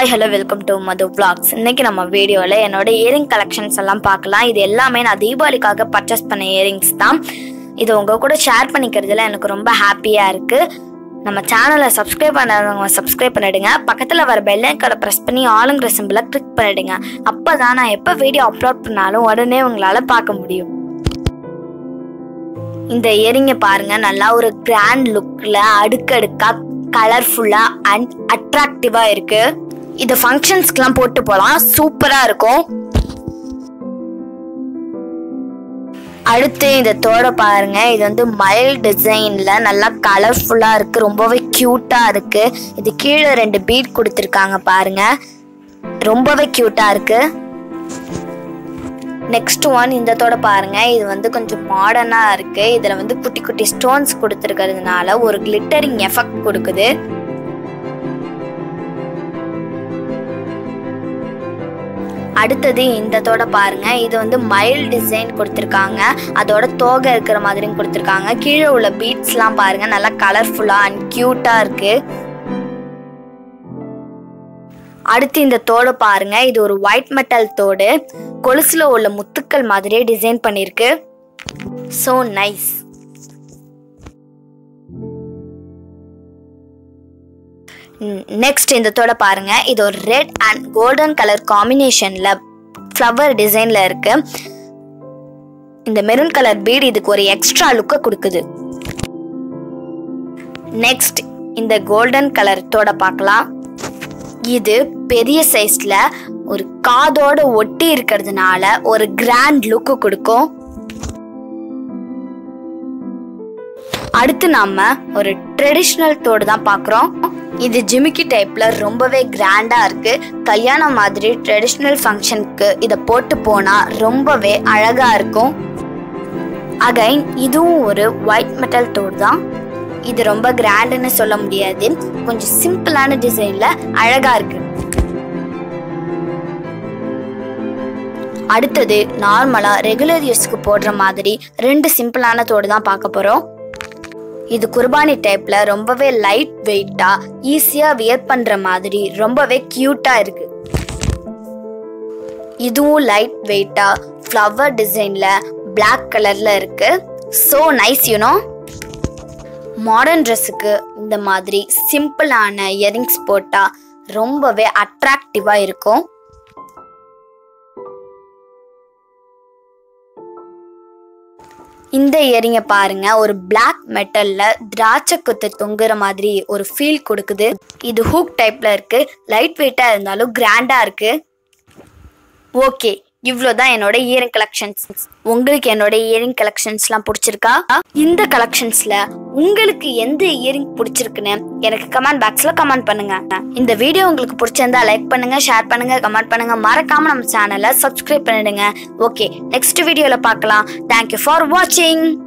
hi hello welcome to Madhu vlogs இன்னைக்கு நம்ம வீடியோவில் என்னோட இயரிங் கலெக்ஷன்ஸ் எல்லாம் பார்க்கலாம் இது எல்லாமே நான் தீபாவளிக்காக பர்ச்சேஸ் பண்ண இயரிங்ஸ் தான் இது உங்கள் கூட ஷேர் பண்ணிக்கிறதுல எனக்கு ரொம்ப ஹாப்பியாக இருக்குது நம்ம சேனலை சப்ஸ்கிரைப் பண்ணாதவங்க சப்ஸ்கிரைப் பண்ணிடுங்க பக்கத்தில் வர பெல் ஐக்கானை ப்ரெஸ் பண்ணி ஆளுங்கிற சிம்பிளை கிளிக் பண்ணிடுங்க அப்போ தான் நான் எப்போ வீடியோ அப்லோட் பண்ணாலும் உடனே உங்களால் பார்க்க முடியும் இந்த இயரிங்கை பாருங்க நல்லா ஒரு கிராண்ட் லுக்ல அடுக்கடுக்கா கலர்ஃபுல்லா அண்ட் அட்ராக்டிவா இருக்கு இது ஃபங்க்ஷன்ஸ்க்குலாம் போட்டு போகலாம் சூப்பரா இருக்கும் அடுத்து இந்த தோட பாருங்க இது வந்து மைல் டிசைன்ல நல்லா கலர்ஃபுல்லா இருக்கு ரொம்பவே கியூட்டா இருக்கு இது கீழே ரெண்டு பீட் கொடுத்துருக்காங்க பாருங்க ரொம்பவே கியூட்டா இருக்கு நெக்ஸ்ட் ஒன் இந்த தோட பாருங்க இது வந்து கொஞ்சம் மாடர்னா இருக்கு இதுல வந்து குட்டி குட்டி ஸ்டோன்ஸ் கொடுத்துருக்கிறதுனால ஒரு கிளிட்டரிங் எஃபெக்ட் கொடுக்குது அடுத்தது இந்த தோட பாருங்க இது வந்து மைல் டிசைன் கொடுத்துருக்காங்க அதோட தோகை இருக்கிற மாதிரியும் கொடுத்துருக்காங்க கீழே உள்ள பீட்ஸ்லாம் பாருங்க நல்லா கலர்ஃபுல்லா அண்ட் கியூட்டா இருக்கு அடுத்து இந்த தோடு பாருங்க இது ஒரு ஒயிட் மெட்டல் தோடு கொலுசுல உள்ள முத்துக்கள் மாதிரியே டிசைன் பண்ணிருக்கு ஸோ நைஸ் நெக்ஸ்ட் இந்த தோட பாருங்க இது ஒரு ரெட் அண்ட் கோல்டன் கலர் காம்பினேஷன்ல ஃப்ளவர் டிசைன்ல இருக்கு இந்த மெரூன் கலர் பீட் இதுக்கு ஒரு எக்ஸ்ட்ரா லுக்கை கொடுக்குது நெக்ஸ்ட் இந்த கோல்டன் கலர் தோட பார்க்கலாம் இது பெரிய சைஸ்ல ஒரு காதோட ஒட்டி இருக்கிறதுனால ஒரு கிராண்ட் லுக்கு கொடுக்கும் அடுத்து நாம ஒரு ட்ரெடிஷ்னல் தோடு தான் பார்க்குறோம் இது ஜிமிக்கி டைப்ல ரொம்பவே கிராண்டா இருக்கு கல்யாணம் மாதிரி ட்ரெடிஷ்னல் ஃபங்க்ஷனுக்கு இதை போட்டு போனா ரொம்பவே அழகா இருக்கும் அகைன் இதுவும் ஒரு ஒயிட் மெட்டல் தோடு தான் இது ரொம்ப கிராண்டுன்னு சொல்ல முடியாது கொஞ்சம் சிம்பிளான டிசைன்ல அழகா இருக்கு அடுத்தது நார்மலா ரெகுலர் யூஸ்க்கு போடுற மாதிரி ரெண்டு சிம்பிளான தோடு தான் பார்க்க போறோம் இது குர்பானி டைப்ல ரொம்பவே லைட் வெயிட்டா ஈஸியா வியர் பண்ற மாதிரி ரொம்பவே கியூட்டா இருக்கு இதுவும் லைட் வெயிட்டா ஃப்ளவர் டிசைன்ல பிளாக் கலர்ல இருக்கு ஸோ நைஸ் யூனோ மாடர்ன் ட்ரெஸ்ஸுக்கு இந்த மாதிரி சிம்பிளான இயரிங்ஸ் போட்டால் ரொம்பவே அட்ராக்டிவாக இருக்கும் இந்த இயரிங்கை பாருங்க ஒரு பிளாக் மெட்டல்ல திராட்சை கொத்து தொங்குற மாதிரி ஒரு ஃபீல் கொடுக்குது இது ஹூக் டைப்ல இருக்கு லைட் வெயிட்டா இருந்தாலும் கிராண்டா இருக்கு ஓகே இவ்வளோதான் என்னோட இயரிங் கலெக்ஷன்ஸ் உங்களுக்கு என்னோட இயரிங் கலெக்ஷன்ஸ்லாம் பிடிச்சிருக்கா இந்த கலெக்ஷன்ஸ்ல உங்களுக்கு எந்த இயரிங் பிடிச்சிருக்குன்னு எனக்கு கமெண்ட் பாக்ஸ்ல கமெண்ட் பண்ணுங்க இந்த வீடியோ உங்களுக்கு பிடிச்சிருந்தா லைக் பண்ணுங்க ஷேர் பண்ணுங்க கமெண்ட் பண்ணுங்க மறக்காம நம்ம சேனலை சப்ஸ்கிரைப் பண்ணிடுங்க ஓகே நெக்ஸ்ட் வீடியோல பார்க்கலாம் தேங்க்யூ ஃபார் வாட்சிங்